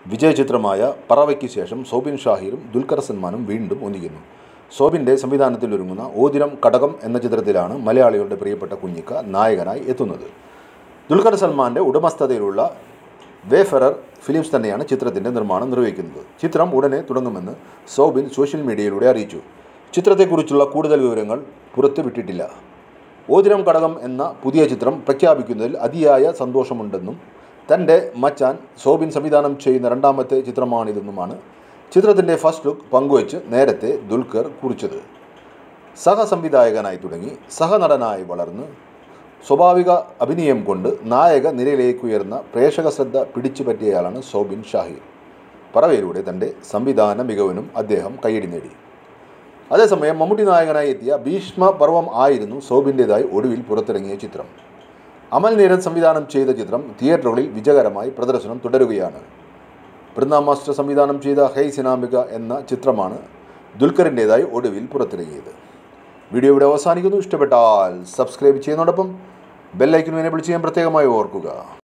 വിജയ ചിത്രമായ പറവയ്ക്ക് ശേഷം സോബിൻ ഷാഹിറും ദുൽഖർ സൽമാനും വീണ്ടും ഒന്നിക്കുന്നു സോബിൻ്റെ സംവിധാനത്തിലൊരുങ്ങുന്ന ഓതിരം കടകം എന്ന ചിത്രത്തിലാണ് മലയാളികളുടെ പ്രിയപ്പെട്ട കുഞ്ഞിക്ക നായകനായി എത്തുന്നത് ദുൽഖർ സൽമാൻ്റെ ഉടമസ്ഥതയിലുള്ള വേഫറർ ഫിലിംസ് തന്നെയാണ് ചിത്രത്തിൻ്റെ നിർമ്മാണം നിർവഹിക്കുന്നത് ചിത്രം ഉടനെ തുടങ്ങുമെന്ന് സോബിൻ സോഷ്യൽ മീഡിയയിലൂടെ അറിയിച്ചു ചിത്രത്തെക്കുറിച്ചുള്ള കൂടുതൽ വിവരങ്ങൾ പുറത്തുവിട്ടിട്ടില്ല ഓതിരം കടകം എന്ന പുതിയ ചിത്രം പ്രഖ്യാപിക്കുന്നതിൽ അതിയായ സന്തോഷമുണ്ടെന്നും തൻ്റെ മച്ചാൻ സോബിൻ സംവിധാനം ചെയ്യുന്ന രണ്ടാമത്തെ ചിത്രമാണിതെന്നുമാണ് ചിത്രത്തിൻ്റെ ഫസ്റ്റ് ലുക്ക് പങ്കുവച്ച് നേരത്തെ ദുൽഖർ കുറിച്ചത് സഹസംവിധായകനായി തുടങ്ങി സഹനടനായി വളർന്ന് സ്വാഭാവിക അഭിനയം കൊണ്ട് നായക നിരയിലേക്ക് ഉയർന്ന പ്രേക്ഷക ശ്രദ്ധ പിടിച്ചുപറ്റിയയാളാണ് സോബിൻ ഷാഹിർ പറവയിലൂടെ തൻ്റെ സംവിധാന മികവിനും അദ്ദേഹം കയ്യടി നേടി അതേസമയം മമ്മൂട്ടി നായകനായി എത്തിയ ഭീഷ്മ പർവം ആയിരുന്നു സോബിൻ്റേതായി ഒടുവിൽ പുറത്തിറങ്ങിയ ചിത്രം അമൽ നീരൻ സംവിധാനം ചെയ്ത ചിത്രം തിയേറ്ററുകളിൽ വിജയകരമായി പ്രദർശനം തുടരുകയാണ് ബൃന്ദ മാസ്റ്റർ സംവിധാനം ചെയ്ത ഹൈ സിനാമിക എന്ന ചിത്രമാണ് ദുൽഖറിൻ്റേതായി ഒടുവിൽ പുറത്തിറങ്ങിയത് വീഡിയോ ഇവിടെ അവസാനിക്കുന്നു ഇഷ്ടപ്പെട്ടാൽ സബ്സ്ക്രൈബ് ചെയ്യുന്നതോടൊപ്പം ബെല്ലൈക്കനും എനേബിൾ ചെയ്യാൻ പ്രത്യേകമായി ഓർക്കുക